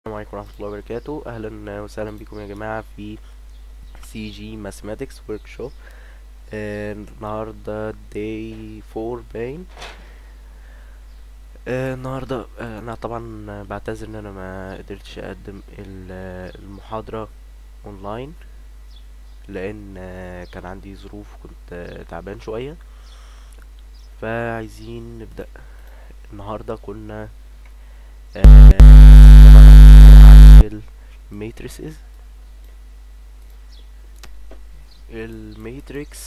السلام عليكم ورحمة الله وبركاته أهلا وسهلا بكم يا جماعة في سي جي ماثماتكس ورك شوب النهاردة داي فور باين آه، النهاردة آه، أنا طبعا بعتذر إن أنا ما قدرتش أقدم ال- المحاضرة أونلاين لأن آه، كان عندي ظروف كنت آه، تعبان شوية فعايزين نبدأ النهاردة كنا آه، عن الماتريسز الماتريكس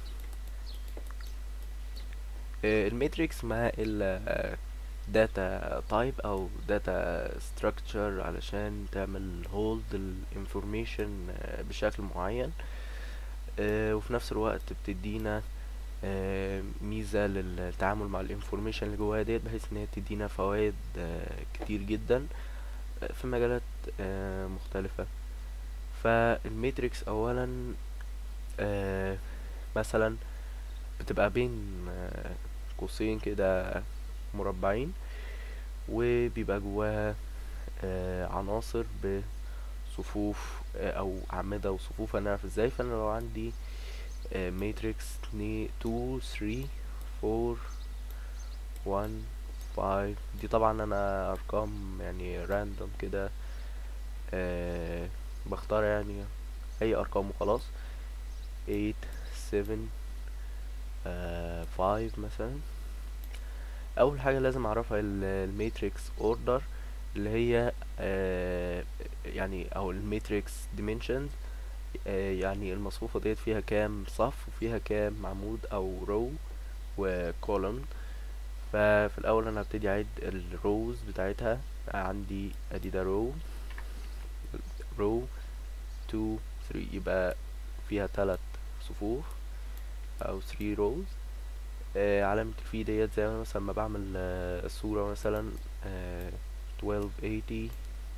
آه، الماتريكس مع ال داتا تايب او داتا ستراكشر علشان تعمل هولد الانفورميشن بشكل معين آه، وفي نفس الوقت بتدينا آه، ميزة للتعامل مع الانفورميشن اللي جواها ديت بحيث ان هي تدينا فوائد آه، كتير جدا آه، في مجالات آه، مختلفة فالماتريكس اولا آه، مثلا بتبقى بين آه، قوسين كده مربعين وبيبقى جواها آه، عناصر بصفوف آه، او اعمدة وصفوف هنعرف ازاي فانا لو عندي ماتريكس 2 3 4 1 5 دي طبعا انا ارقام يعني راندوم كده آه بختار يعني اي ارقام وخلاص 8 7 آه 5 مثلا اول حاجه لازم اعرفها الماتريكس اوردر اللي هي آه يعني او الماتريكس dimensions آه يعني المصفوفه ديت فيها كام صف وفيها كام عمود او رو وكولوم ففي الاول انا هبتدي اعد الروز بتاعتها عندي ادي ده رو رو 2 3 يبقى فيها تلات صفوف او 3 روز آه علامة الفي ديت زي ما مثلا ما بعمل آه الصورة مثلا آه 1280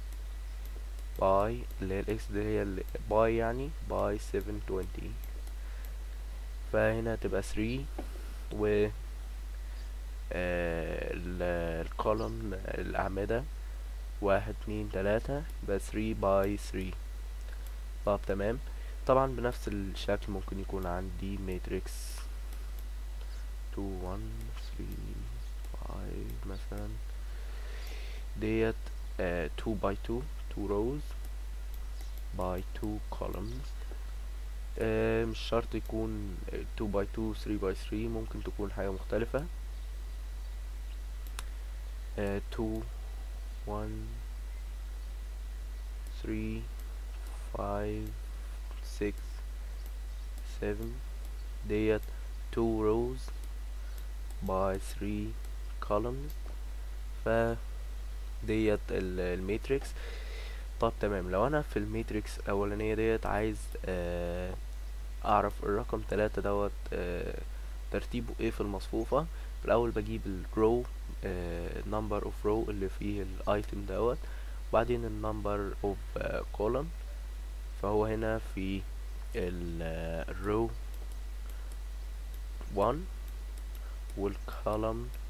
باي اللي هي الاكس دي هي ال- باي يعني باي 720 فهنا تبقى 3 و الكولوم الأعمدة واحد اتنين تلاتة يبقى 3 باي 3 طب تمام طبعا بنفس الشكل ممكن يكون عندي ماتريكس 2 1 3 5 مثلا ديت آه 2 باي 2 2 rows باي 2 columns آه مش شرط يكون 2 باي 2 3 باي 3 ممكن تكون حاجة مختلفة آه 2 1 3 5 6 7 ديت 2 rows by 3 columns ف ديت ال- الماتريكس طب تمام لو انا في الماتريكس الاولانيه ديت عايز آه، اعرف الرقم تلاتة دوت آه، ترتيبه ايه في المصفوفه في الاول بجيب الرو number of row اللي فيه الايتم دوت وبعدين النمبر اوف column فهو هنا في الرو 1 والكولوم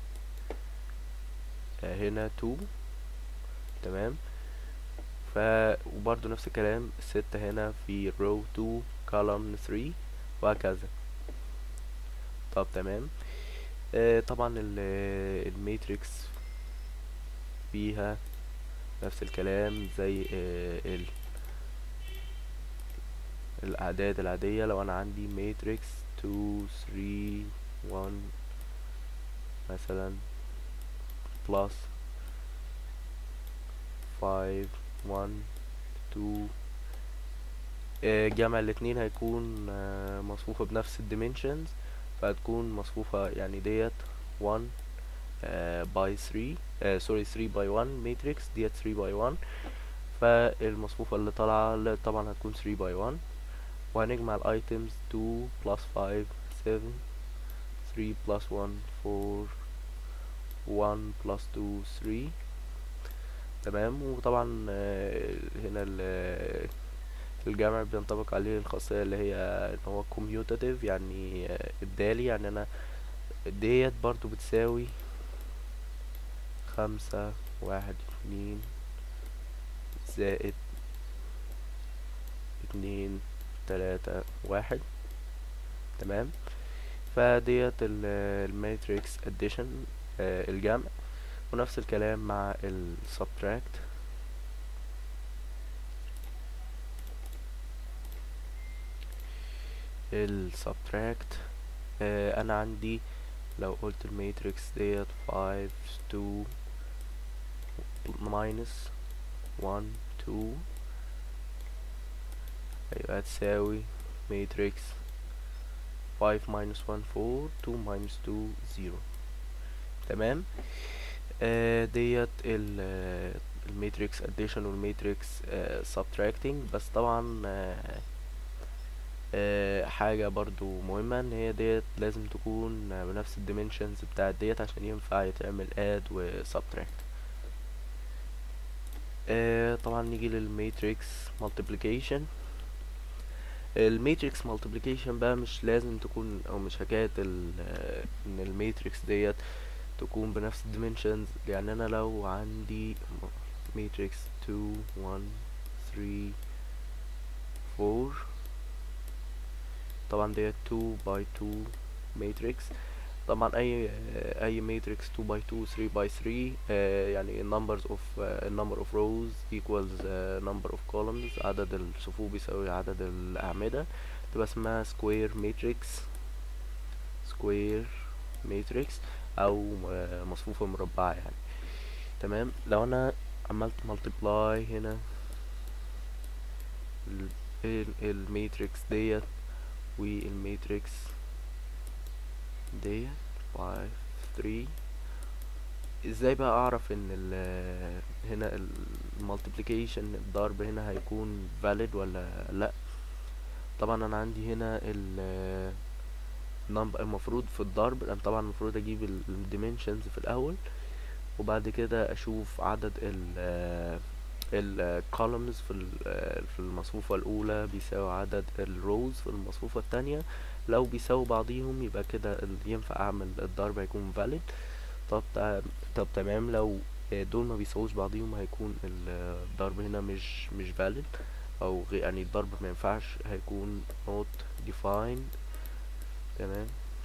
هنا 2 تمام ف وبرضه نفس الكلام ستة هنا في row 2 column 3 وهكذا طب تمام آه طبعا ال- الماتريكس فيها نفس الكلام زي آه ال الأعداد العادية لو أنا عندي ماتريكس 2 3 1 مثلا plus 5 1 2 آه، جمع الاتنين هيكون آه، مصفوفة بنفس الديمنشنز فهتكون مصفوفة يعني ديت 1 باي 3 سوري 3 باي 1 ماتريكس ديت 3 باي 1 فالمصفوفة اللي طالعة اللي طبعا هتكون 3 باي 1 وهنجمع الايتمز 2 plus 5 7 3 plus 1 4 1 plus 2 3 تمام وطبعا آه، هنا ال- الجمع بينطبق عليه الخاصية اللي هي ان هو commutative يعني آه، ابدالي يعني انا ديت برضو بتساوي خمسة واحد اتنين زائد اتنين تلاتة واحد تمام فديت الماتريكس اديشن الجمع ونفس الكلام مع السبتراكت السبتراكت آه انا عندي لو قلت الماتريكس ديت 5 2 minus 1 2 هيبقى تساوي ماتريكس 5 minus 1 4 2 minus 2 0 تمام آه ديت الماتريكس اديشن والماتريكس سبتراكتنج بس طبعا آه آه حاجة برضو مهمة ان هي ديت لازم تكون بنفس الديمنشنز بتاعت ديت عشان ينفع يتعمل اد وسبتراكت آه طبعا نيجي للماتريكس مالتيبليكيشن الماتريكس مالتيبليكيشن بقى مش لازم تكون او مش حكاية ان الماتريكس ديت تكون بنفس الديمنشنز يعني انا لو عندي ماتريكس 2 1 3 4 طبعا ديت 2 باي 2 ماتريكس طبعا اي اي ماتريكس 2 باي 2 3 باي 3 uh, يعني numbers of uh, number of rows equals uh, number of columns عدد الصفوف بيساوي عدد الاعمدة تبقى اسمها square matrix square matrix او مصفوفة مربعة يعني تمام لو انا عملت multiply هنا الماتريكس ديت والماتريكس ديت 5 3 ازاي بقى اعرف ان ال هنا المالتيبليكيشن الضرب هنا هيكون valid ولا لا طبعا انا عندي هنا ال number المفروض في الضرب انا طبعا المفروض اجيب الديمنشنز في الاول وبعد كده اشوف عدد ال الكولومز في في المصفوفة الأولى بيساوي عدد الروز في المصفوفة التانية لو بيساوي بعضيهم يبقى كده ينفع أعمل الضرب هيكون valid طب طب تمام لو دول ما بيساووش بعضيهم هيكون الضرب هنا مش مش valid أو يعني الضرب ما ينفعش هيكون not defined تمام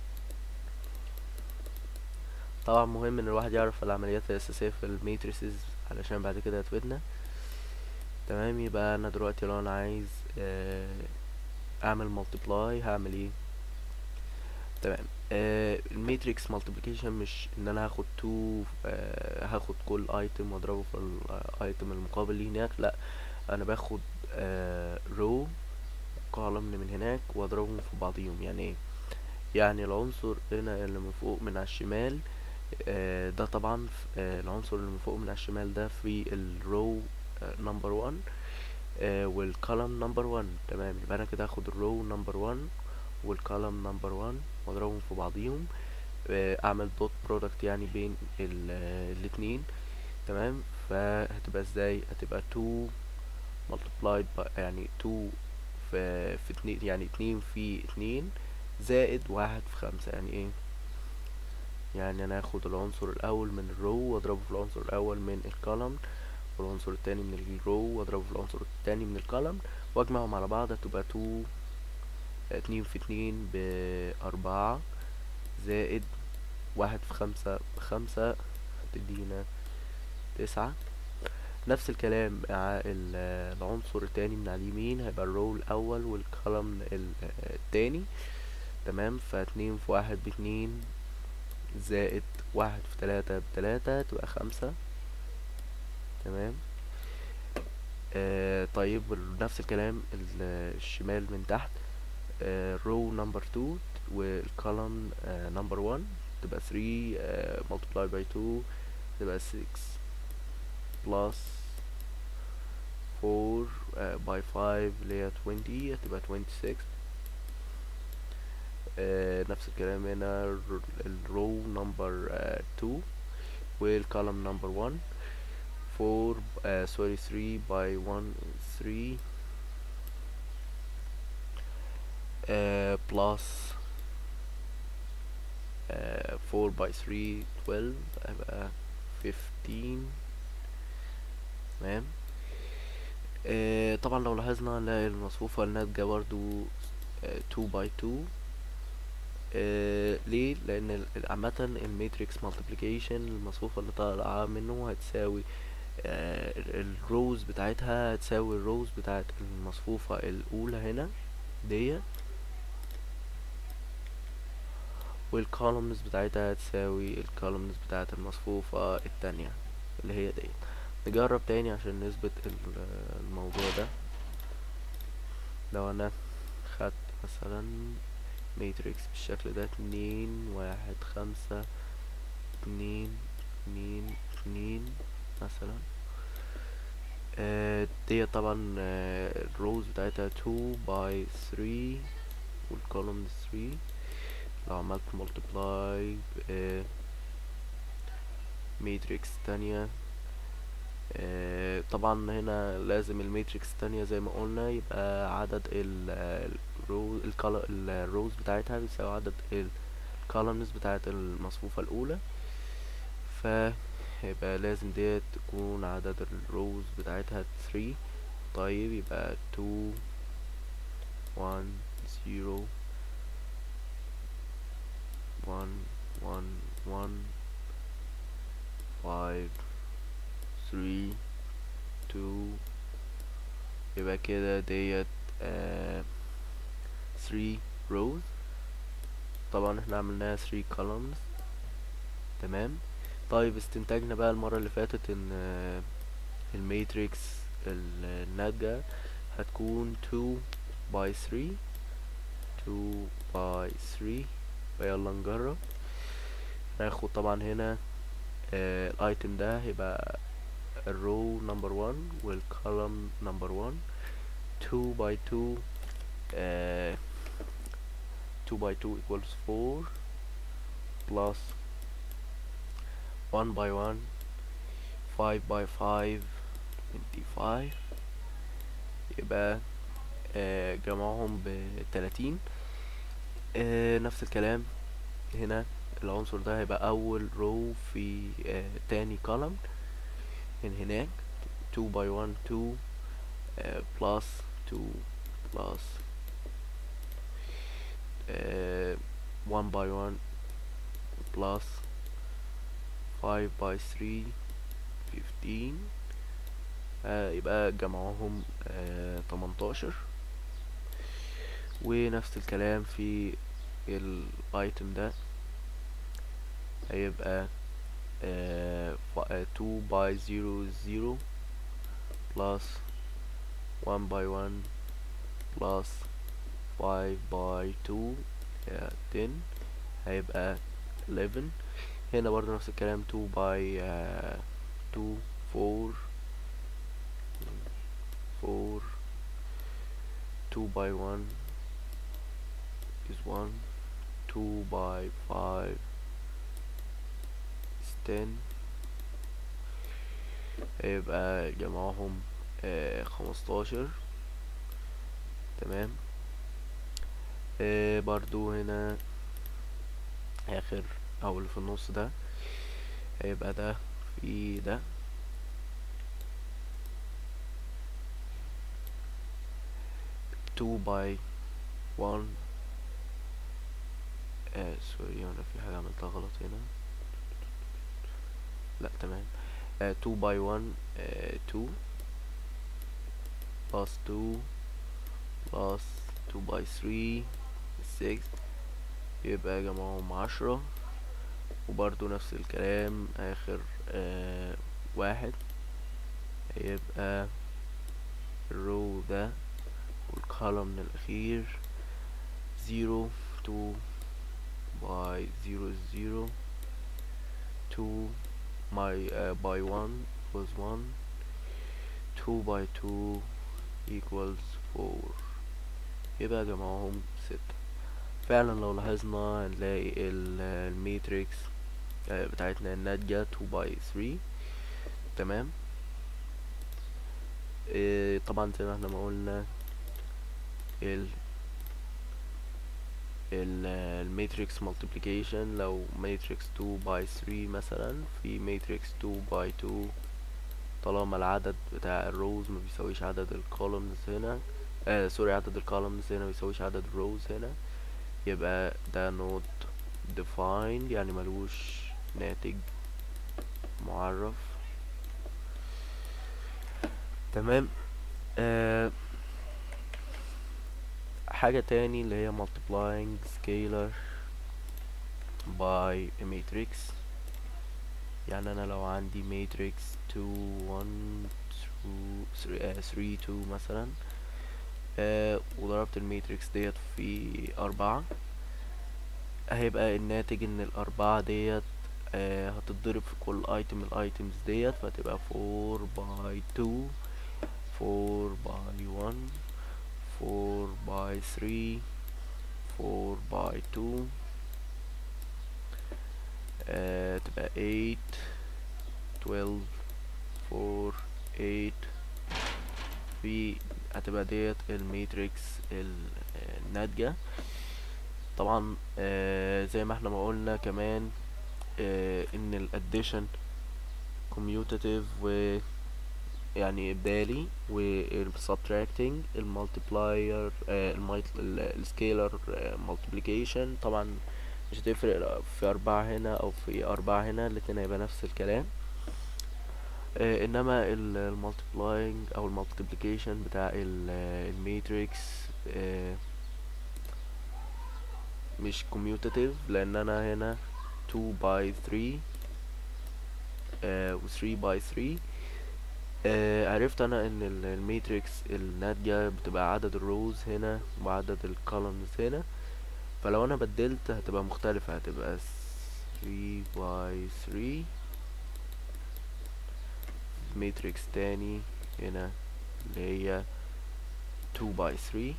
طبعا مهم ان الواحد يعرف العمليات الاساسيه في الماتريسز علشان بعد كده تفيدنا تمام يبقى انا دلوقتي لو انا عايز اعمل مالتيبلاي هعمل ايه تمام آه الماتريكس مالتيبليكيشن مش ان انا هاخد تو آه هاخد كل ايتم واضربه في الايتم المقابل ليه هناك لا انا باخد آه رو كولمن من هناك واضربهم في بعضيهم يعني ايه يعني العنصر هنا اللي من فوق من على الشمال آه ده طبعا آه العنصر اللي من فوق من على الشمال ده في الرو نمبر 1 والكولم نمبر 1 تمام يبقى انا كده هاخد الرو نمبر 1 والكولم نمبر 1 واضربهم في بعضيهم آه اعمل دوت برودكت يعني بين الاتنين تمام فهتبقى ازاي هتبقى 2 multiplied by يعني 2 في في اتنين يعني اتنين في اتنين زائد واحد في خمسة يعني ايه يعني انا هاخد العنصر الاول من الرو واضربه في العنصر الاول من الكولم والعنصر التاني من الرو واضربه في العنصر التاني من الكولم واجمعهم على بعض هتبقى تو اتنين في اتنين بأربعة زائد واحد في خمسة بخمسة هتدينا تسعة نفس الكلام مع العنصر التاني من على اليمين هيبقى الرو الأول والكولم التاني تمام فاتنين في واحد باتنين زائد واحد في تلاتة بتلاتة تبقى خمسة تمام آه طيب نفس الكلام الشمال من تحت رو نمبر 2 والكولم نمبر 1 تبقى 3 آه multiply by 2 تبقى 6 plus 4 آه by 5 اللي هي 20 هتبقى 26 آه نفس الكلام هنا الرو نمبر 2 والكولم نمبر 1 4 uh, sorry 3 by 1 3 uh, plus uh, 4 by 3 12 هيبقى 15 تمام آه طبعا لو لاحظنا نلاقي المصفوفة الناتجة برضو آه 2 باي 2 آه ليه لان ال- عامة الماتريكس مالتيبليكيشن المصفوفة اللي طالعة منه هتساوي آه الروز بتاعتها هتساوي الروز بتاعت المصفوفة الأولى هنا ديت والكولومنز بتاعتها هتساوي الكولومنز بتاعت المصفوفة التانية اللي هي ديت نجرب تاني عشان نثبت ال- الموضوع ده لو انا خدت مثلا ماتريكس بالشكل ده اتنين واحد خمسة اتنين اتنين اتنين مثلا آه دي طبعا آه الروز بتاعتها 2 باي 3 والكولومز 3 لو عملت multiply ب ماتريكس تانية آه طبعا هنا لازم الماتريكس التانية زي ما قلنا يبقى عدد الروز الروز بتاعتها بيساوي عدد الكولومز بتاعت المصفوفة الأولى فيبقى لازم ديت تكون عدد الروز بتاعتها 3 طيب يبقى 2 1 0 1 1 1 5 3 2 يبقى كده ديت آه 3 rows طبعا احنا عملناها 3 columns تمام طيب استنتاجنا بقى المرة اللي فاتت ان آه الماتريكس الناتجة هتكون 2 by 3 2 by 3 فيلا نجرب ناخد طبعا هنا آه الايتم ده هيبقى الرو نمبر 1 والكولوم نمبر 1 2 by 2 uh, 2 by 2 equals 4 plus 1 by 1 5 by 5 25 يبقى آه جمعهم ب 30 آه نفس الكلام هنا العنصر ده هيبقى أول رو في آه تاني column من هناك 2 by 1 2 uh, plus 2 plus uh, 1 by 1 plus 5 by 3 15 uh, يبقى جمعهم uh, 18 ونفس الكلام في الايتم ده هيبقى uh, 2 by 0 0 plus 1 by 1 plus 5 by 2 yeah, 10 هيبقى 11 هنا برضه نفس الكلام 2 by uh, 2 4 4 2 by 1 is 1 2 by 5 is 10 هيبقى جمعهم آه خمستاشر تمام آه برضو هنا اخر او اللي في النص ده هيبقى ده في ده two by one آه سوري انا في حاجة عملتها غلط هنا لا تمام آه two by one آه two plus 2 plus 2 by 3 6 يبقى جمعهم عشرة وبرضو نفس الكلام اخر آه واحد هيبقى الرو ده والكولوم الاخير 0 2 by 0 0 2 my uh, by 1 was 1 2 by 2 equals 4 يبقى جمعهم ستة فعلا لو لاحظنا هنلاقي الماتريكس بتاعتنا الناتجة 2 by 3 تمام إيه طبعا زي ما احنا ما قلنا ال الماتريكس مالتيبليكيشن لو ماتريكس 2 by 3 مثلا في ماتريكس 2 by 2 طالما العدد بتاع الروز ما بيساويش عدد الكولومز هنا آه سوري عدد الكولومز هنا ما بيساويش عدد الروز هنا يبقى ده نوت defined يعني ملوش ناتج معرف تمام آه حاجة تاني اللي هي multiplying scalar by a matrix يعني انا لو عندي matrix 2 1 2 3 2 مثلا آه وضربت الماتريكس ديت في أربعة هيبقى الناتج ان الأربعة ديت آه هتتضرب في كل ايتم من الايتمز ديت فهتبقى 4 باي 2 4 باي 1 4 باي 3 4 باي 2 آه تبقى 8 12 4 8 في هتبقى ديت الماتريكس الناتجة طبعا آه زي ما احنا ما قلنا كمان آه ان الاديشن commutative و يعني ابدالي والسبتراكتنج المالتيبلاير السكيلر مالتيبليكيشن طبعا مش هتفرق في أربعة هنا أو في أربعة هنا الاتنين هيبقى نفس الكلام آه انما المالتيبلاينج او المالتيبليكيشن بتاع الماتريكس آه مش كوميوتاتيف لان انا هنا 2 باي 3 آه و 3 باي 3 آه عرفت انا ان الماتريكس الناتجة بتبقى عدد الروز هنا وعدد الكولومز هنا فلو انا بدلت هتبقى مختلفة هتبقى 3 باي 3 ماتريكس تاني هنا اللي هي 2 باي 3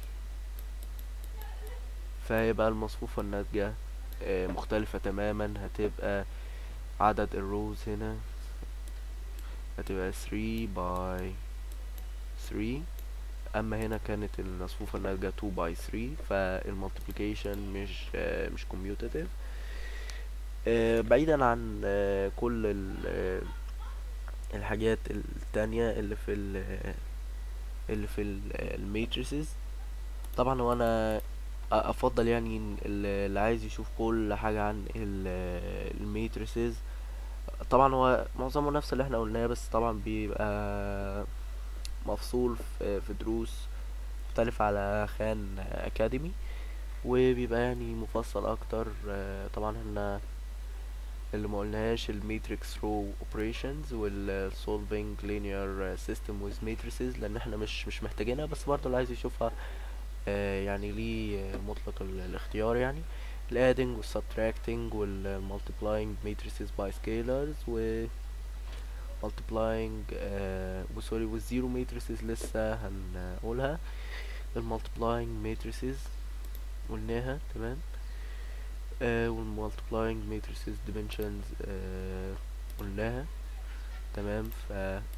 فيبقى المصفوفة الناتجة آه مختلفة تماما هتبقى عدد الروز هنا هتبقى 3 باي 3 اما هنا كانت المصفوفة الناتجة 2 باي 3 فالمالتيبليكيشن مش آه مش كوميوتاتيف آه بعيدا عن آه كل ال الحاجات التانية اللي في ال اللي في الماتريسز طبعا وانا افضل يعني اللي عايز يشوف كل حاجة عن الماتريسز طبعا هو معظمه نفس اللي احنا قلناه بس طبعا بيبقى مفصول في, في دروس مختلفة على خان اكاديمي وبيبقى يعني مفصل اكتر طبعا احنا اللي ما قلناهاش الماتريكس رو اوبريشنز والسولفينج لينير سيستم ويز ماتريسز لان احنا مش مش محتاجينها بس برضه اللي عايز يشوفها آه يعني ليه مطلق الاختيار يعني الادنج والسبتراكتنج والمالتيبلاينج ماتريسز باي سكيلرز و multiplying آه وسوري والزيرو ماتريسز لسه هنقولها المالتيبلاينج ماتريسز قلناها تمام آه والمالتيبلاينج ماتريسز ديمنشنز آه قلناها تمام ف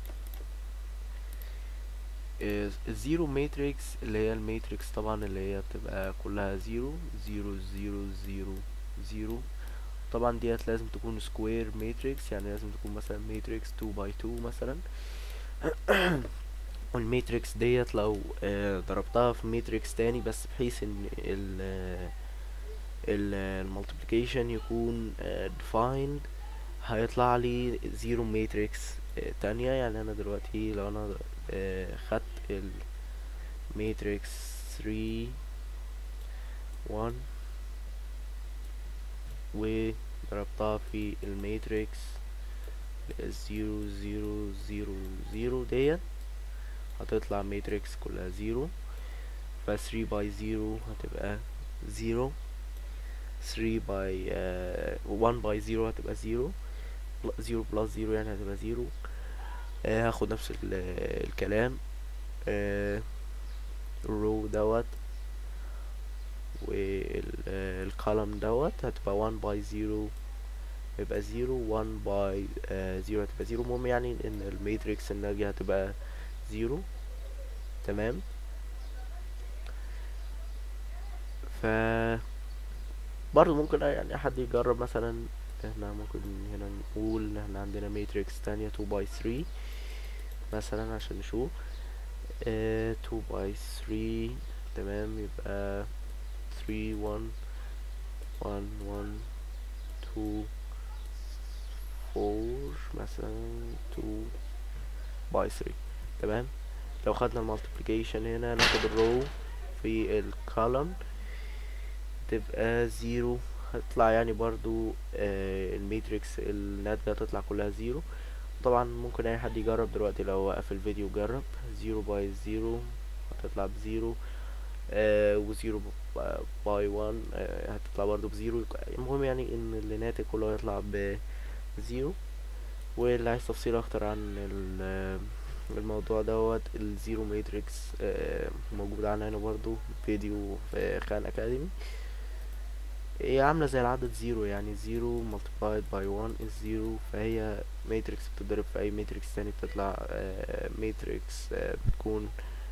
الزيرو ماتريكس اللي هي الماتريكس طبعا اللي هي بتبقى كلها زيرو زيرو زيرو زيرو زيرو طبعا ديت لازم تكون سكوير ماتريكس يعني لازم تكون مثلا ماتريكس 2 باي 2 مثلا والماتريكس ديت لو آه ضربتها في ماتريكس تاني بس بحيث ان ال المالتيبليكيشن يكون defined هيطلع لي زيرو ماتريكس تانية يعني انا دلوقتي لو انا خدت الماتريكس 3 1 وضربتها في الماتريكس زيرو زيرو زيرو زيرو ديت هتطلع ماتريكس كلها زيرو ف 3 باي زيرو هتبقى زيرو 3 باي 1 باي 0 هتبقى 0 0 بلس 0 يعني هتبقى 0 آه هاخد نفس الكلام الرو آه دوت والكولم دوت هتبقى 1 باي 0 يبقى 0 1 باي 0 هتبقى 0 المهم يعني ان الماتريكس الناتجة هتبقى 0 تمام ف برضه ممكن يعني حد يجرب مثلا احنا ممكن هنا نقول ان احنا عندنا ماتريكس تانية 2 باي 3 مثلا عشان نشوف اه 2 باي 3 تمام يبقى 3 1 1 1 2 4 مثلا 2 باي 3 تمام لو خدنا المالتيبليكيشن هنا ناخد الرو في الكولم تبقى زيرو هتطلع يعني برضو آه الماتريكس الناتجة هتطلع كلها زيرو طبعا ممكن اي حد يجرب دلوقتي لو وقف الفيديو جرب زيرو باي زيرو هتطلع بزيرو آه وزيرو باي وان آه هتطلع برضو بزيرو المهم يعني ان اللي ناتج كله هيطلع بزيرو واللي عايز تفصيل اكتر عن الموضوع دوت الزيرو ماتريكس آه موجود عنها هنا برضو فيديو في خان اكاديمي هي عاملة زي العدد زيرو يعني زيرو multiplied by one is zero فهي ماتريكس بتضرب في أي ماتريكس تاني بتطلع ماتريكس بتكون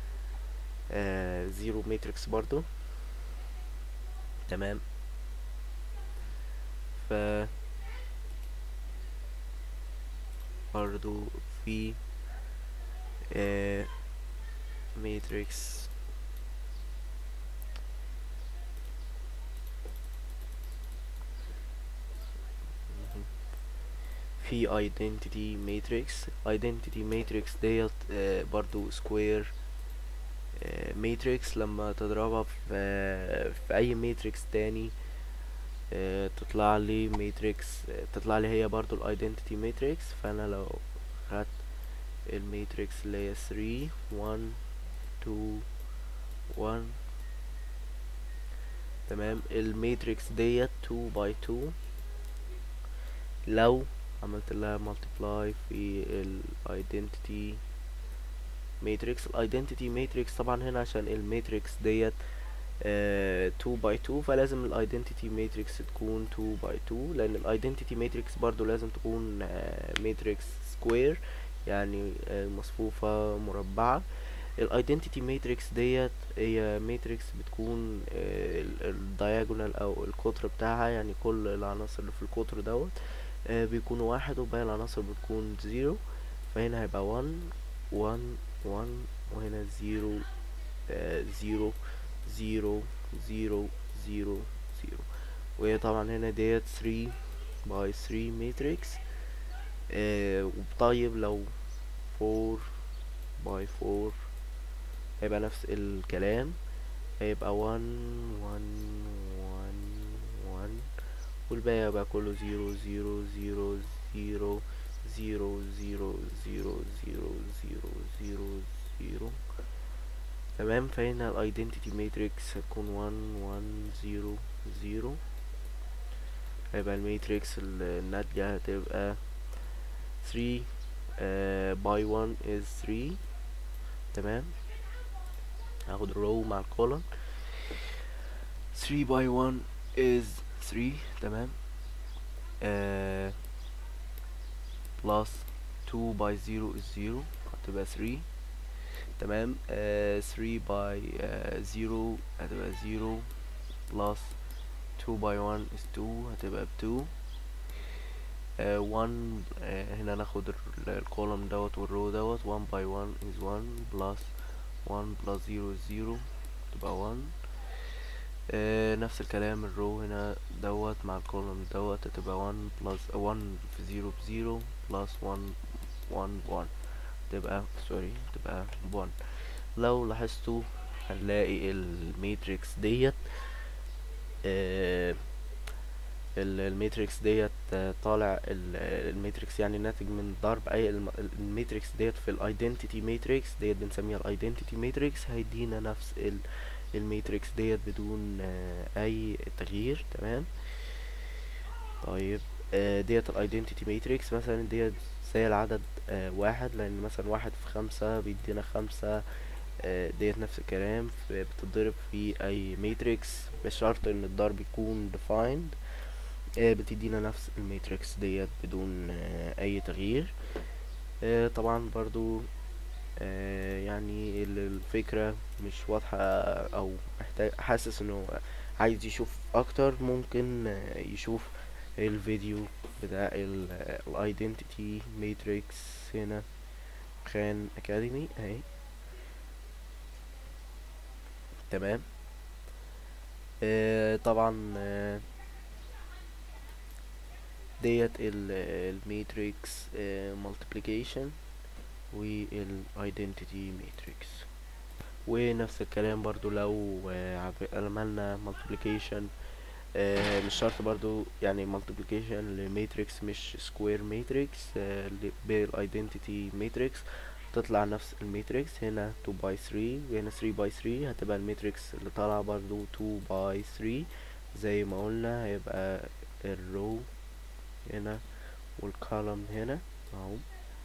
زيرو ماتريكس برضو تمام ف برضو في ماتريكس في identity matrix identity matrix ديت آه برضو square آه matrix لما تضربها في آه في اي matrix تاني تطلع لي matrix تطلع لي هي برضو ال identity matrix فانا لو خدت الماتريكس اللي هي 3 1 2 1 تمام الماتريكس ديت 2 باي 2 لو عملت لها multiply في ال identity matrix ال identity matrix طبعا هنا عشان الماتريكس ديت آه 2 باي 2 فلازم ال identity matrix تكون 2 باي 2 لان ال identity matrix برضو لازم تكون آه matrix square يعني آه مصفوفة مربعة ال identity matrix ديت هي matrix بتكون الدياجونال او القطر بتاعها يعني كل العناصر اللي في القطر دوت آه بيكونوا واحد وباقي العناصر بتكون زيرو فهنا هيبقى one one one وهنا زيرو آه زيرو زيرو زيرو زيرو زيرو وهي طبعا هنا ديت 3 باي 3 ماتريكس آه طيب لو 4 باي 4 هيبقى نفس الكلام هيبقى 1 1 1 1 والباقي هيبقى كله 0 0 0 0 0 0 0 0 0 0 0 تمام فهنا ال identity matrix هتكون 1 1 0 0 هيبقى الماتريكس الناتجة هتبقى 3 uh, by 1 is 3 تمام هاخد الرو مع الكولن 3 by 1 is 3 تمام uh, plus 2 by 0 is 0 هتبقى 3 تمام uh, 3 by uh, 0 هتبقى 0 plus 2 by 1 is 2 هتبقى ب 2 uh, 1 uh, هنا ناخد الكولوم دوت والرو دوت 1 by 1 is 1 plus 1 plus 0 is 0 تبقى 1 uh, نفس الكلام الرو هنا دوت مع الكولوم دوت هتبقى 1 plus 1 في 0 ب 0 plus 1 1 1 تبقى سوري تبقى 1 لو لاحظتوا هنلاقي الماتريكس ديت آه الماتريكس ديت طالع الماتريكس يعني ناتج من ضرب اي الماتريكس ديت في الايدنتيتي ماتريكس ديت بنسميها الايدنتيتي ماتريكس هيدينا نفس الماتريكس ديت بدون اي تغيير تمام طيب ديت الايدنتيتي ماتريكس مثلا ديت زي العدد واحد لان مثلا واحد في خمسة بيدينا خمسة ديت نفس الكلام بتضرب في اي ماتريكس بشرط ان الضرب يكون defined بتدينا نفس الماتريكس ديت بدون اي تغيير طبعا برضو يعني الفكرة مش واضحة او محتاج حاسس انه عايز يشوف اكتر ممكن يشوف الفيديو بتاع الايدنتيتي ماتريكس هنا خان اكاديمي اهي تمام آه طبعا آه ديت الماتريكس مالتيبليكيشن والايدنتيتي ماتريكس ونفس الكلام برضو لو آه، عب- عملنا multiplication آه، مش شرط برضو يعني multiplication لماتريكس مش سكوير ماتريكس بالايدنتيتي ماتريكس تطلع نفس الماتريكس هنا 2 باي 3 وهنا 3 باي 3 هتبقى الماتريكس اللي طالعة برضو 2 باي 3 زي ما قلنا هيبقى الرو هنا والكولوم هنا اهو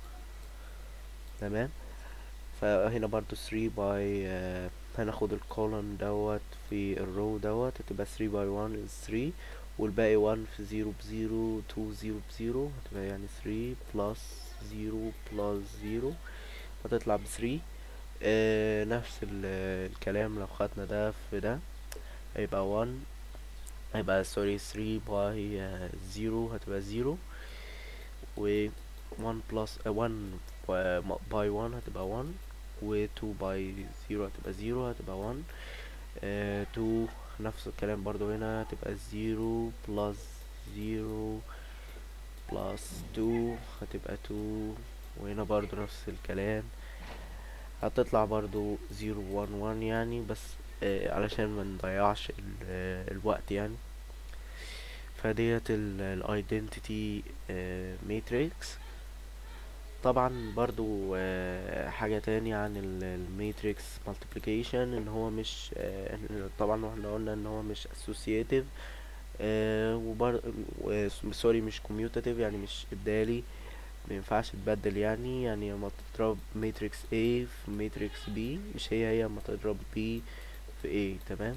تمام فهنا برضو 3 باي آه هناخد الكولوم دوت في الرو دوت هتبقى 3 باي 1 is 3 والباقي 1 في 0 ب 0 2 0 ب 0 هتبقى يعني 3 بلس 0 بلس 0 هتطلع ب 3 آه نفس ال- الكلام لو خدنا ده في ده هيبقى 1 هيبقى سوري 3 باي 0 هتبقى 0 و 1 بلس 1 باي 1 هتبقى 1 و 2 باي 0 هتبقى 0 هتبقى 1 آه 2 نفس الكلام برضو هنا هتبقى 0 بلس 0 بلس 2 هتبقى 2 وهنا برضو نفس الكلام هتطلع برضو 0 1 1 يعني بس آه علشان ما نضيعش ال- آه، الوقت يعني فديت الايدنتيتي ماتريكس طبعا برضو آه، حاجة تانية عن الماتريكس multiplication ان هو مش آه، إن- طبعا احنا قلنا ان هو مش associative آه، وبر و- سوري مش commutative يعني مش ابدالي مينفعش تبدل يعني يعني لما تضرب ماتريكس A في ماتريكس B مش هي هي لما تضرب B في A تمام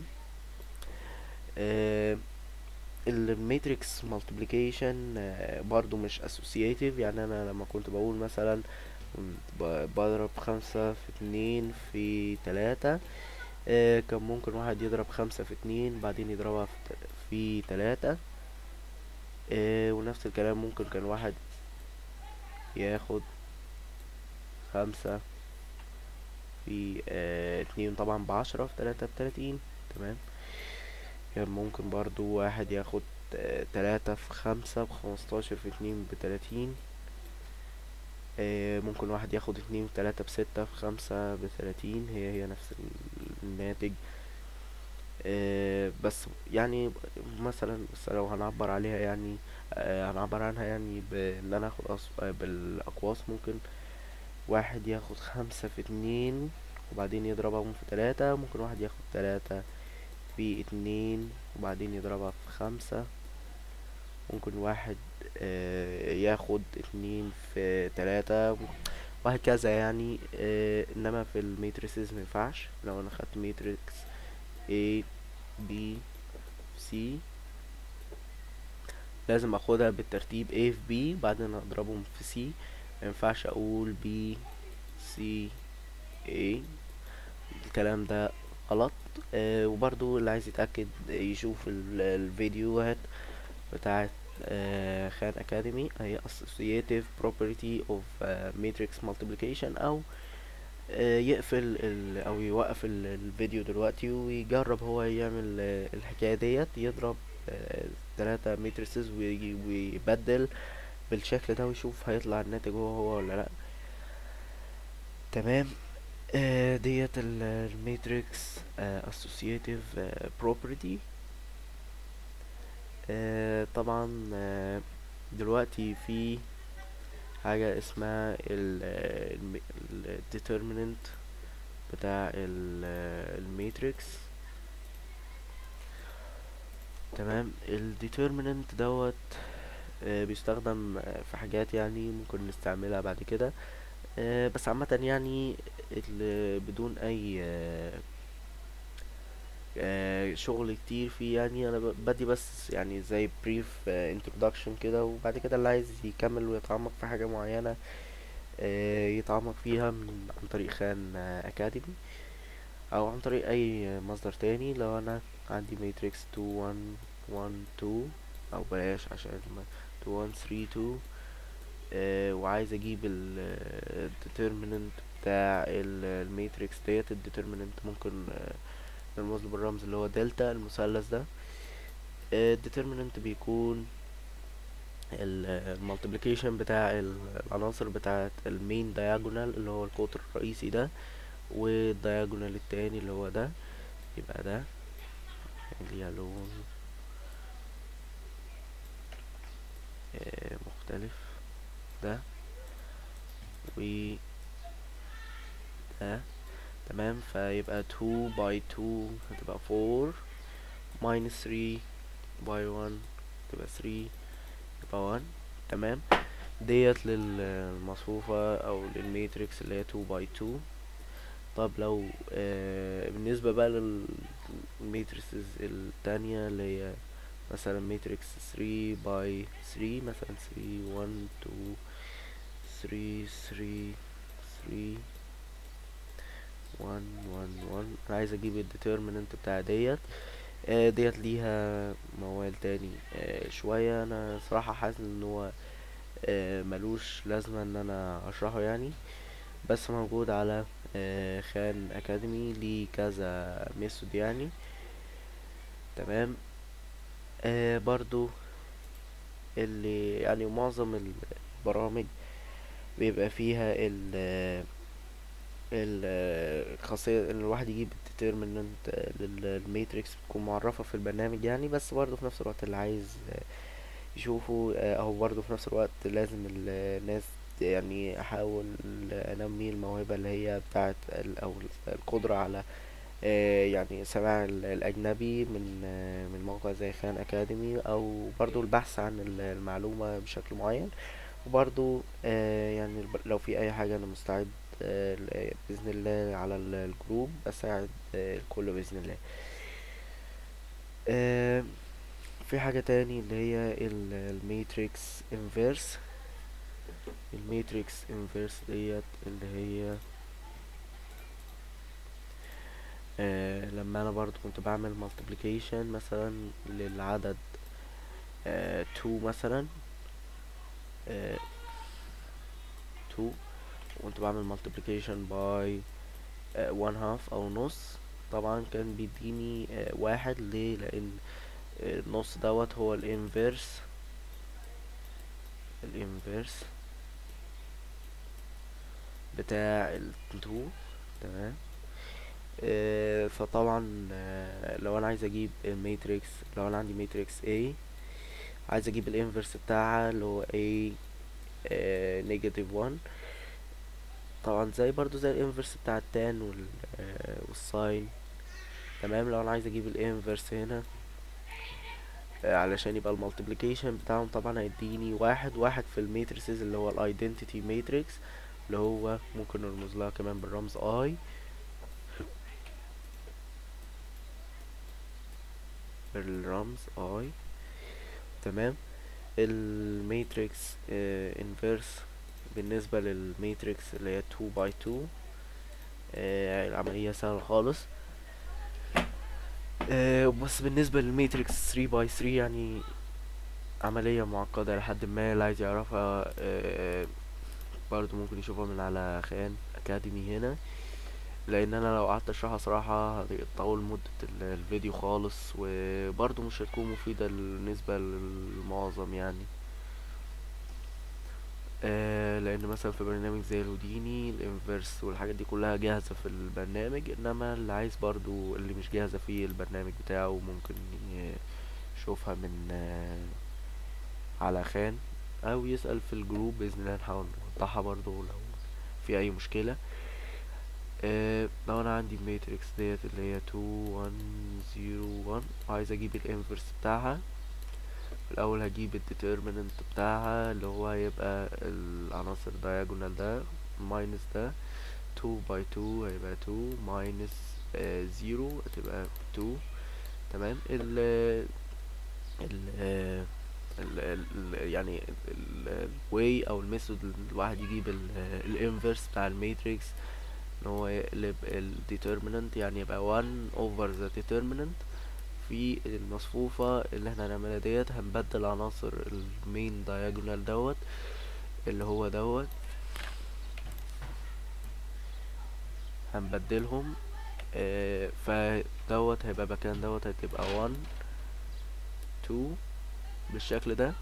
آه، الماتريكس مالتيبليكيشن برضو مش associative يعني انا لما كنت بقول مثلا كنت ب- بضرب خمسة في اتنين في تلاتة آه، كان ممكن واحد يضرب خمسة في اتنين بعدين يضربها في ت- في تلاتة آه، ونفس الكلام ممكن كان واحد ياخد خمسة في آه، اتنين طبعا بعشرة في تلاتة بتلاتين تمام كان ممكن برضو واحد ياخد آه، تلاتة في خمسة بخمستاشر في اتنين بتلاتين آه، ممكن واحد ياخد اتنين في تلاتة بستة في خمسة بتلاتين هي هي نفس ال- الناتج آه، بس يعني مثلا بس لو هنعبر عليها يعني آه، هنعبر عنها يعني بان انا اخد أص... آه، بالاقواس ممكن واحد ياخد خمسة في اتنين وبعدين يضربهم في تلاتة ممكن واحد ياخد تلاتة في اتنين وبعدين يضربها في خمسة ممكن واحد آه، ياخد اتنين في تلاتة وهكذا يعني آه، انما في الماتريسز مينفعش لو انا خدت ماتريكس A B C لازم اخدها بالترتيب A في B بعدين اضربهم في C مينفعش اقول B C A الكلام ده غلط آه وبرضو اللي عايز يتأكد يشوف ال- الفيديوهات بتاعت آه خان اكاديمي هي associative property of آه matrix multiplication او آه يقفل ال او يوقف ال- الفيديو دلوقتي ويجرب هو يعمل آه الحكاية ديت يضرب آه تلاتة ماتريسز ويبدل بالشكل ده ويشوف هيطلع الناتج هو هو ولا لا تمام آه ديت الماتريكس associative آه property آه طبعا آه دلوقتي في حاجة اسمها ال ال ال determinant بتاع ال الماتريكس تمام ال determinant دوت آه بيستخدم آه، في حاجات يعني ممكن نستعملها بعد كده آه بس عامة يعني ال- بدون أي آه آه، شغل كتير فيه يعني انا ب- بدي بس يعني زي brief آه، introduction كده وبعد كده اللي عايز يكمل ويتعمق في حاجة معينة آه، يتعمق فيها من عن طريق خان اكاديمي او عن طريق اي مصدر تاني لو انا عندي ماتريكس 2 1 1 2 او بلاش عشان ما 2 1 3 2 آه وعايز اجيب الديترميننت بتاع الماتريكس ديت الديترميننت ممكن آه نرمز له بالرمز اللي هو دلتا المثلث ده الديترميننت بيكون المالتيبليكيشن بتاع العناصر بتاعه المين دايجونال اللي هو القطر الرئيسي ده والدايجونال التاني اللي هو ده يبقى ده ليها لون آه مختلف ده و ده تمام فيبقى 2 باي 2 هتبقى 4 minus 3 باي 1 تبقى 3 يبقى 1 تمام ديت للمصفوفة او للماتريكس اللي هي 2 باي 2 طب لو آه بالنسبة بقى للماتريكسز التانية اللي هي مثلا ماتريكس 3 باي 3 مثلا 3 1 2 3 3 3 1 1 1 انا عايز اجيب الديترميننت بتاع ديت آه ديت ليها موال تاني آه شوية انا صراحة حاسس ان هو آه ملوش لازمة ان انا اشرحه يعني بس موجود على آه خان اكاديمي ليه كذا ميثود يعني تمام آه برضو اللي يعني معظم البرامج بيبقى فيها ال الخاصية ان الواحد يجيب الديترميننت للماتريكس بتكون معرفة في البرنامج يعني بس برضه في نفس الوقت اللي عايز يشوفه او برضه في نفس الوقت لازم الناس يعني احاول انمي الموهبة اللي هي بتاعت او القدرة على يعني سماع الاجنبي من من موقع زي خان اكاديمي او برضه البحث عن المعلومة بشكل معين وبرضه يعني لو في اي حاجة انا مستعد بإذن الله على الجروب أساعد الكل بإذن الله في حاجة تاني اللي هي الماتريكس انفيرس الماتريكس انفيرس ديت اللي هي آه لما انا برضو كنت بعمل multiplication مثلا للعدد آه 2 مثلا آه 2 كنت بعمل multiplication by uh, one half او نص طبعا كان بيديني uh, واحد ليه لان النص دوت هو الانفيرس الانفيرس بتاع التو تمام آه فطبعا آه لو انا عايز اجيب الماتريكس لو انا عندي ماتريكس A عايز اجيب الانفيرس بتاعها اللي هو A نيجاتيف 1 طبعا زي برضو زي الانفرس بتاع التان وال والساين تمام لو انا عايز اجيب الانفرس هنا علشان يبقى المالتيبليكيشن بتاعهم طبعا هيديني واحد واحد في الماتريسز اللي هو الايدنتيتي ماتريكس اللي هو ممكن نرمز لها كمان بالرمز اي بالرمز اي تمام الماتريكس انفيرس بالنسبة للماتريكس اللي هي 2 باي 2 آه العملية سهلة خالص آه بس بالنسبة للماتريكس 3 باي 3 يعني عملية معقدة لحد ما اللي عايز يعرفها آه برضو ممكن يشوفها من على خان اكاديمي هنا لان انا لو قعدت اشرحها صراحة هتطول مدة الفيديو خالص وبرضو مش هتكون مفيدة بالنسبة للمعظم يعني آه لان مثلا في برنامج زي الهوديني الانفرس والحاجات دي كلها جاهزة في البرنامج انما اللي عايز برضو اللي مش جاهزة في البرنامج بتاعه ممكن يشوفها من آه على خان او يسأل في الجروب باذن الله نحاول نوضحها برضو لو في اي مشكلة آه لو انا عندي ماتريكس ديت اللي هي 2 1 0 1 وعايز اجيب الانفرس بتاعها الاول هجيب الديترميننت بتاعها اللي هو هيبقى العناصر diagonal ده ماينس ده 2 باي 2 هيبقى 2 ماينس 0 هتبقى 2 تمام ال ال ال يعني الواي او الميثود الواحد يجيب الانفرس بتاع الماتريكس ان هو يقلب الديترميننت يعني يبقى 1 over the determinant في المصفوفة اللي احنا هنعملها ديت هنبدل عناصر المين diagonal دوت اللي هو دوت هنبدلهم آه فدوت هيبقى مكان دوت هتبقى 1 2 بالشكل ده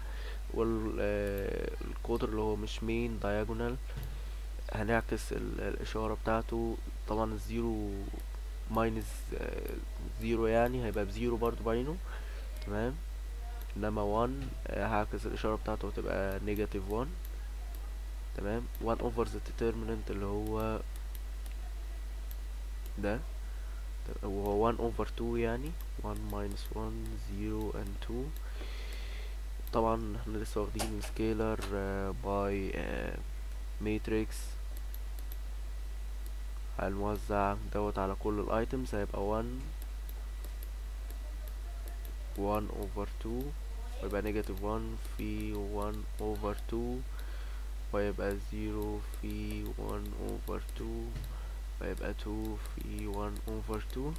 والقطر اللي هو مش مين diagonal هنعكس ال- الإشارة بتاعته طبعا الزيرو ماينس زيرو يعني هيبقى بزيرو برضو باينه تمام انما 1 هعكس الإشارة بتاعته وتبقى نيجاتيف 1 تمام 1 over the determinant اللي هو ده ت- وهو 1 over 2 يعني 1 minus 1 0 and 2 طبعا احنا لسه واخدين سكيلر باي ماتريكس هنوزع دوت على كل الايتمز هيبقى 1 1 over 2 ويبقى نيجاتيف 1 في 1 over 2 ويبقى 0 في 1 over 2 ويبقى 2 في 1 over 2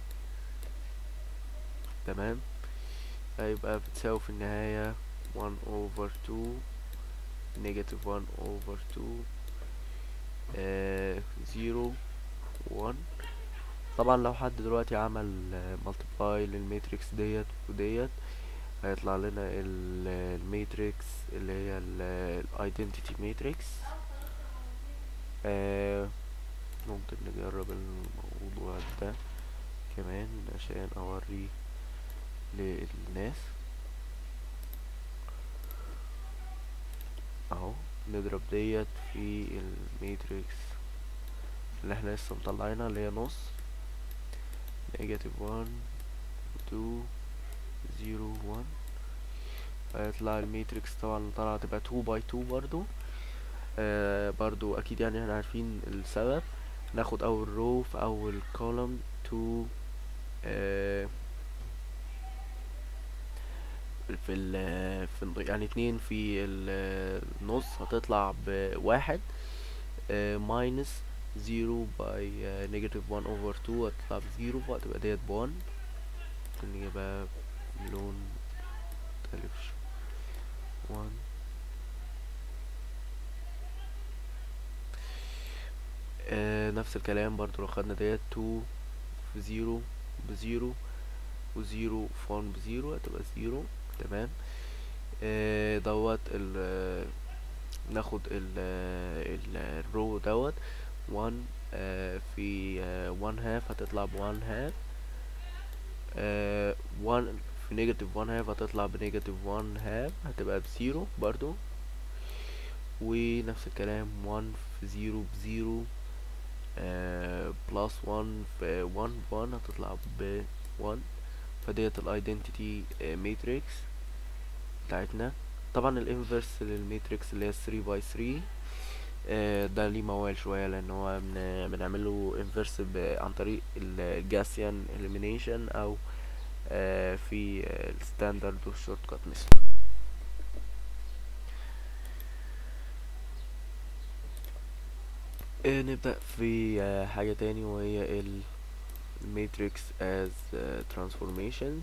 تمام هيبقى بتساوي في النهاية 1 over 2 negative 1 over 2 آه 0 1 طبعا لو حد دلوقتي عمل مالتيبلاي للماتريكس ديت وديت هيطلع لنا ال- الماتريكس اللي هي الايدنتيتي ماتريكس آه ممكن نجرب الموضوع ده كمان عشان اوري للناس اهو نضرب ديت في الماتريكس اللي احنا لسه مطلعينها اللي هي نص نيجاتيف 1 2 0 1 هيطلع الماتريكس طبعا اللي طالعة تبقى 2 باي 2 برضو آه برضو اكيد يعني احنا عارفين السبب ناخد اول رو في اول كولوم 2 آه في ال في ال- يعني اتنين في ال- النص هتطلع بواحد ماينس زيرو باي نيجاتيف وان اوفر تو هتطلع بزيرو فهتبقى ديت بوان ممكن نجيبها بلون مختلف وان نفس الكلام برضو لو خدنا ديت تو في زيرو بزيرو وزيرو في وان بزيرو هتبقى زيرو تمام آه، دوت ال آه، ناخد ال ال الرو دوت 1 في 1 هاف هتطلع ب 1 هاف 1 في نيجاتيف 1 هاف هتطلع بنيجاتيف 1 هاف هتبقى بزيرو برضو ونفس الكلام 1 في زيرو بزيرو بلس 1 في 1 ب 1 هتطلع ب 1 فديت الايدنتيتي ماتريكس بتاعتنا طبعا الانفرس للماتريكس اللي هي 3 باي 3 آه، ده ليه موال شوية لان هو بن- بنعمله انفرس عن طريق الجاسيان elimination او آه، في الستاندرد والشورت كات ميثود آه، نبدأ في آه، حاجة تاني وهي ال matrix as آه، transformations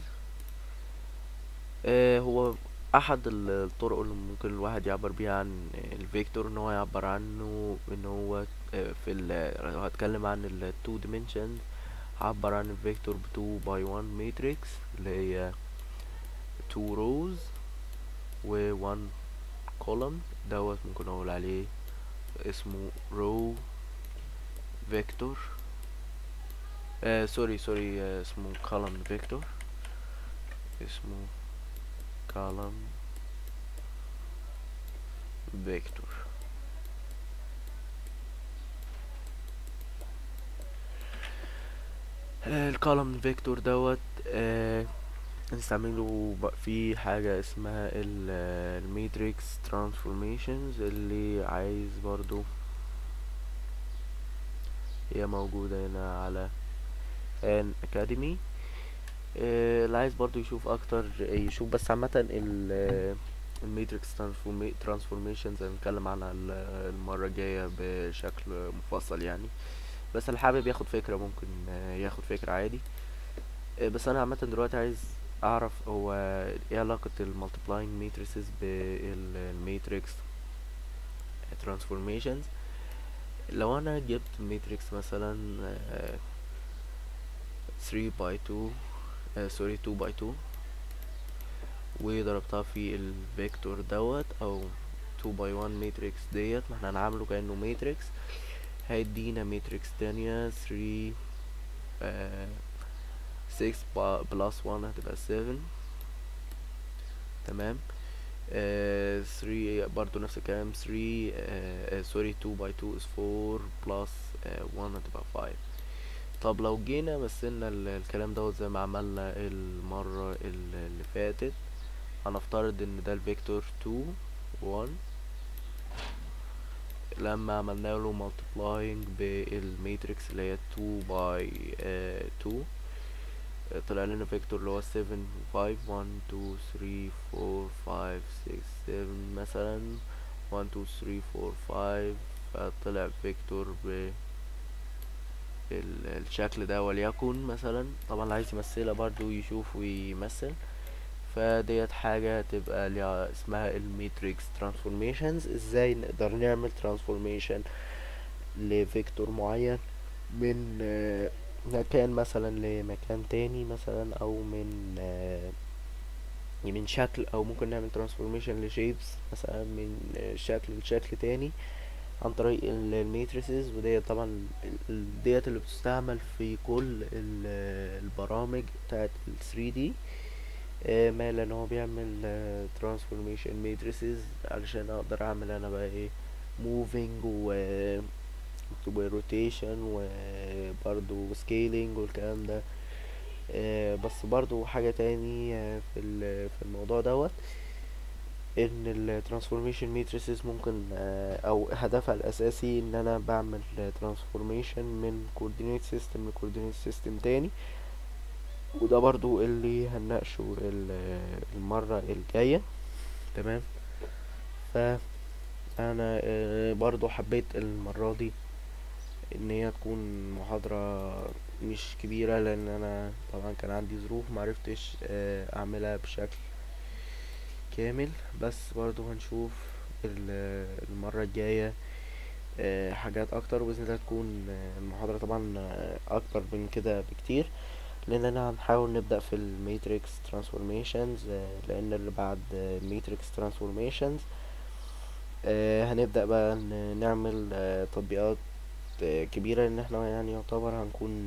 آه، هو احد ال- الطرق اللي ممكن الواحد يعبر بيها عن الفيكتور ان هو يعبر عنه ان هو آه، في ال لو هتكلم عن ال two dimensions هعبر عن الفيكتور ب 2 by 1 matrix اللي هي 2 rows و 1 column دوت ممكن اقول عليه اسمه row vector آه سوري سوري آه اسمه column vector اسمه column vector آه الكولوم فيكتور دوت آه نستعمله ب- في حاجة اسمها الماتريكس ترانسفورميشنز اللي عايز برضو هي موجودة هنا على ان اكاديمي اللي عايز برضو يشوف اكتر يشوف بس عامة ال الماتريكس ترانسفورميشنز هنتكلم عنها ال- المرة الجاية بشكل مفصل يعني بس اللي حابب ياخد فكرة ممكن آه، ياخد فكرة عادي آه، بس انا عامة دلوقتي عايز اعرف هو ايه علاقة المالتيبلاينج ماتريسز بالماتريكس transformations لو انا جبت ماتريكس مثلا 3 باي 2 سوري 2 باي 2 وضربتها في الفيكتور دوت او 2 باي 1 ماتريكس ديت ما احنا هنعامله كأنه ماتريكس هيدينا ماتريكس تانية 3 6 بلس 1 هتبقى 7 تمام 3 برضو نفس الكلام 3 سوري 2 باي 2 is 4 بلس 1 هتبقى 5 طب لو جينا مثلنا الكلام دوت زي ما عملنا المرة اللي فاتت هنفترض ان ده الفيكتور 2 1 لما عملنا له multiplying بالماتريكس اللي هي 2 باي 2 طلع لنا فيكتور اللي هو 7 5 1 2 3 4 5 6 7 مثلا 1 2 3 4 5 فطلع فيكتور ب الشكل ده وليكن مثلا طبعا اللي عايز يمثلها برضو يشوف ويمثل فديت حاجة تبقى ليها اسمها الماتريكس ترانسفورميشنز ازاي نقدر نعمل ترانسفورميشن لفيكتور معين من مكان مثلا لمكان تاني مثلا او من من شكل او ممكن نعمل ترانسفورميشن لشيبس مثلا من شكل لشكل تاني عن طريق الماتريسز وديت طبعا ديت اللي بتستعمل في كل البرامج بتاعت ال 3 دي مالا ان هو بيعمل ترانسفورميشن ماتريسز علشان اقدر اعمل انا بقى ايه موفينج و وروتيشن وبرضو سكيلينج والكلام ده بس برضو حاجة تاني في في الموضوع دوت ان الترانسفورميشن ماتريسز ممكن او هدفها الاساسي ان انا بعمل ترانسفورميشن من كوردينيت سيستم لكوردينيت سيستم تاني وده برضو اللي هنناقشه المرة الجاية تمام ف انا برضو حبيت المرة دي ان هي تكون محاضرة مش كبيرة لان انا طبعا كان عندي ظروف معرفتش اعملها بشكل كامل بس برضو هنشوف المرة الجاية حاجات اكتر وباذن الله تكون المحاضرة طبعا اكتر من كده بكتير لاننا هنحاول نبدأ في الماتريكس ترانسفورميشنز لان اللي بعد الماتريكس ترانسفورميشنز هنبدأ بقى نعمل تطبيقات كبيرة ان احنا يعني يعتبر هنكون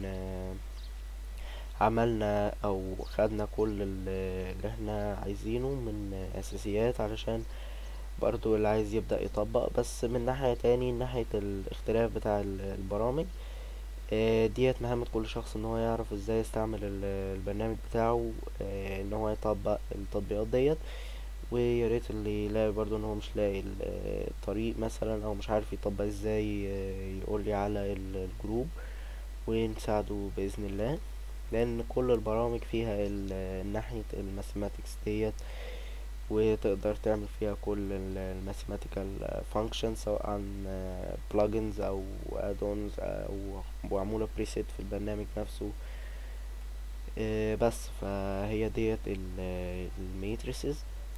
عملنا او خدنا كل اللي احنا عايزينه من اساسيات علشان برضو اللي عايز يبدأ يطبق بس من ناحية تاني ناحية الاختلاف بتاع البرامج ديت مهمة كل شخص ان هو يعرف ازاي يستعمل البرنامج بتاعه ان هو يطبق التطبيقات ديت وياريت اللي يلاقي برضو ان هو مش لاقي الطريق مثلا او مش عارف يطبق ازاي يقولي على الجروب ونساعده باذن الله لان كل البرامج فيها ناحية الماثيماتكس ديت وتقدر تعمل فيها كل الماثيماتيكال فانكشن سواء عن بلجنز او ادونز او معمولة بريسيت في البرنامج نفسه بس فهي ديت الماتريسز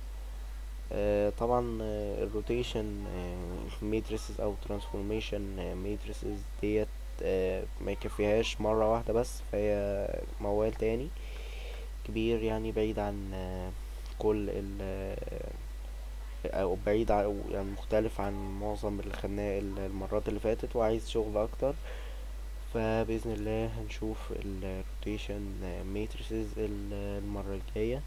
طبعا الروتيشن ماتريسز او ترانسفورميشن ماتريسز ديت ما يكفيهاش مرة واحدة بس فهي موال تاني كبير يعني بعيد عن كل ال او بعيد عن يعني مختلف عن معظم اللي خدناه المرات اللي فاتت وعايز شغل اكتر فباذن الله هنشوف الروتيشن ماتريسز المره الجايه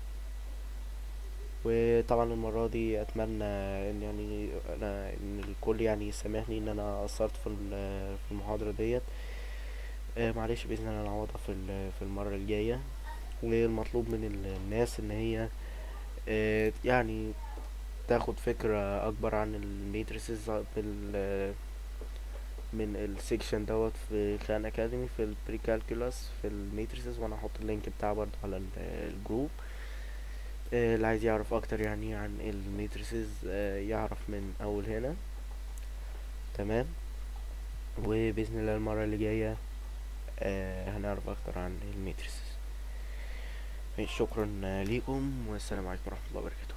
وطبعا المره دي اتمنى ان يعني انا ان الكل يعني يسامحني ان انا قصرت في في المحاضره ديت معلش باذن الله نعوضها في في المره الجايه والمطلوب من الناس ان هي يعني تاخد فكرة أكبر عن الماتريسز بال من السيكشن دوت في خان اكاديمي في البري كالكولاس في الماتريسز وانا هحط اللينك بتاعه برضه على الجروب اللي عايز يعرف اكتر يعني عن الماتريسز يعرف من اول هنا تمام وباذن الله المره اللي جايه هنعرف اكتر عن الماتريسز شكرا ليكم والسلام عليكم ورحمه الله وبركاته